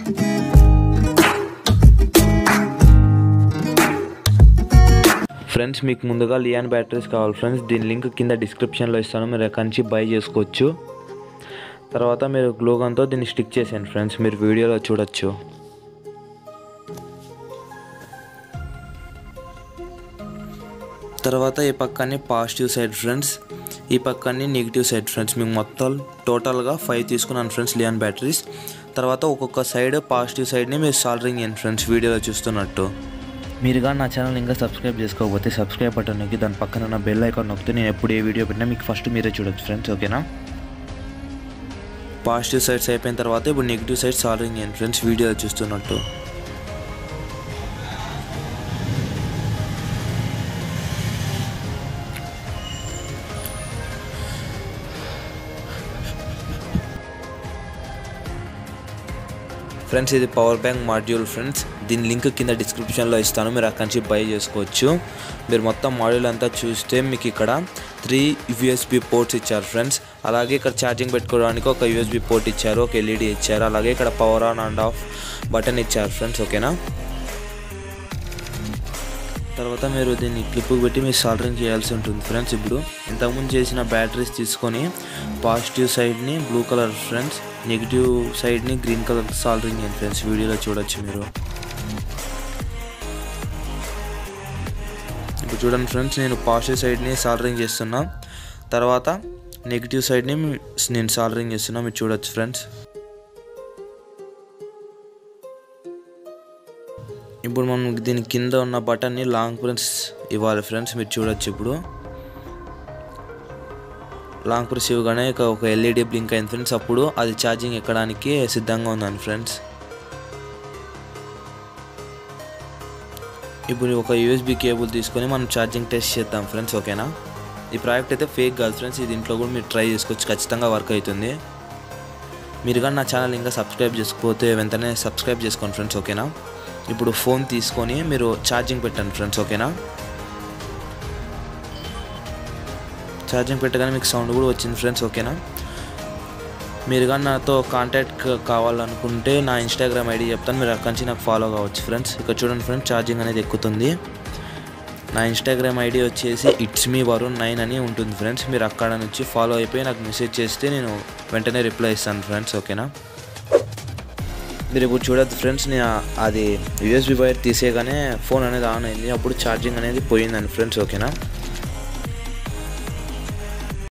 friends మీకు ముందుగా లియాన్ బ్యాటరీస్ కావాలి ఫ్రెండ్స్ దీని లింక్ కింద డిస్క్రిప్షన్లో ఇస్తాను మీరు అక్కడి నుంచి బై చేసుకోవచ్చు తర్వాత మీరు గ్లూగన్తో దీన్ని స్టిక్ చేసాను ఫ్రెండ్స్ మీరు వీడియోలో చూడొచ్చు తర్వాత ఈ పక్కనే పాజిటివ్ సైడ్ ఫ్రెండ్స్ ఈ పక్కనే నెగిటివ్ సైడ్ ఫ్రెండ్స్ మీకు మొత్తం టోటల్గా ఫైవ్ తీసుకున్నాను ఫ్రెండ్స్ లియాన్ బ్యాటరీస్ తర్వాత ఒక్కొక్క సైడ్ పాజిటివ్ సైడ్ని మీరు సాల్డరింగ్ చేయండి ఫ్రెండ్స్ వీడియోలో చూస్తున్నట్టు మీరు కానీ నా ఛానల్ ఇంకా సబ్స్క్రైబ్ చేసుకోకపోతే సబ్స్క్రైబ్ బటన్ నొక్కి దాని పక్కన ఉన్న బెల్ ఐకాన్ నొక్కితే నేను ఎప్పుడు ఏ వీడియో పెట్టినా మీకు ఫస్ట్ మీరే చూడొచ్చు ఫ్రెండ్స్ ఓకేనా పాజిటివ్ సైడ్స్ అయిపోయిన తర్వాత ఇప్పుడు నెగిటివ్ సైడ్ సాల్డరింగ్ చేయండి ఫ్రెండ్స్ వీడియోలో చూస్తున్నట్టు ఫ్రెండ్స్ ఇది పవర్ బ్యాంక్ మాడ్యూల్ ఫ్రెండ్స్ దీని లింక్ కింద డిస్క్రిప్షన్లో ఇస్తాను మీరు అక్కడి నుంచి బై చేసుకోవచ్చు మీరు మొత్తం మాడ్యూల్ అంతా చూస్తే మీకు ఇక్కడ త్రీ యూఎస్బి పోర్ట్స్ ఇచ్చారు ఫ్రెండ్స్ అలాగే ఇక్కడ ఛార్జింగ్ పెట్టుకోవడానికి ఒక యూఎస్బి పోర్ట్ ఇచ్చారు ఒక ఎల్ఈడి ఇచ్చారు అలాగే ఇక్కడ power on and off button ఇచ్చారు ఫ్రెండ్స్ ఓకేనా తర్వాత మీరు దీన్ని క్లిప్ పెట్టి మీరు సాల్డరింగ్ చేయాల్సి ఉంటుంది ఫ్రెండ్స్ ఇప్పుడు ఇంతకుముందు చేసిన బ్యాటరీస్ తీసుకొని పాజిటివ్ సైడ్ని బ్లూ కలర్ ఫ్రెండ్స్ నెగిటివ్ సైడ్ని గ్రీన్ కలర్ సాల్డరింగ్ చేయండి ఫ్రెండ్స్ వీడియోలో చూడొచ్చు మీరు ఇప్పుడు చూడండి ఫ్రెండ్స్ నేను పాజిటివ్ సైడ్ని సాల్డరింగ్ చేస్తున్నా తర్వాత నెగిటివ్ సైడ్ని నేను సాల్డరింగ్ చేస్తున్నా మీరు చూడొచ్చు ఫ్రెండ్స్ ఇప్పుడు మనం దీని కింద ఉన్న బటన్ని లాంగ్ ప్రెస్ ఇవ్వాలి ఫ్రెండ్స్ మీరు చూడొచ్చు ఇప్పుడు లాంగ్ ప్రెస్ ఇవ్వగానే ఇక ఒక ఎల్ఈడి బ్లింక్ అయింది ఫ్రెండ్స్ అప్పుడు అది ఛార్జింగ్ ఎక్కడానికి సిద్ధంగా ఉందండి ఫ్రెండ్స్ ఇప్పుడు ఒక యూఎస్బి కేబుల్ తీసుకొని మనం ఛార్జింగ్ టెస్ట్ చేద్దాం ఫ్రెండ్స్ ఓకేనా ఈ ప్రాజెక్ట్ అయితే ఫేక్ కాదు ఫ్రెండ్స్ ఇది ఇంట్లో కూడా మీరు ట్రై చేసుకోవచ్చు ఖచ్చితంగా వర్క్ అవుతుంది మీరు కానీ నా ఛానల్ ఇంకా సబ్స్క్రైబ్ చేసుకోకపోతే వెంటనే సబ్స్క్రైబ్ చేసుకోండి ఫ్రెండ్స్ ఓకేనా ఇప్పుడు ఫోన్ తీసుకొని మీరు ఛార్జింగ్ పెట్టండి ఫ్రెండ్స్ ఓకేనా ఛార్జింగ్ పెట్టగానే మీకు సౌండ్ కూడా వచ్చింది ఫ్రెండ్స్ ఓకేనా మీరు కానీ నాతో కాంటాక్ట్ కావాలనుకుంటే నా ఇన్స్టాగ్రామ్ ఐడి చెప్తాను మీరు అక్కడి నుంచి నాకు ఫాలో కావచ్చు ఫ్రెండ్స్ ఇక్కడ చూడండి ఫ్రెండ్స్ ఛార్జింగ్ అనేది ఎక్కుతుంది నా ఇన్స్టాగ్రామ్ ఐడి వచ్చేసి ఇట్స్ మీ వరుణ్ నైన్ అని ఉంటుంది ఫ్రెండ్స్ మీరు అక్కడ నుంచి ఫాలో అయిపోయి నాకు మెసేజ్ చేస్తే నేను వెంటనే రిప్లై ఇస్తాను ఫ్రెండ్స్ ఓకేనా మీరు ఇప్పుడు చూడద్దు ఫ్రెండ్స్ నేను అది యూఎస్బి వైర్ తీసేయగానే ఫోన్ అనేది ఆన్ అయింది అప్పుడు ఛార్జింగ్ అనేది పోయిందండి ఫ్రెండ్స్ ఓకేనా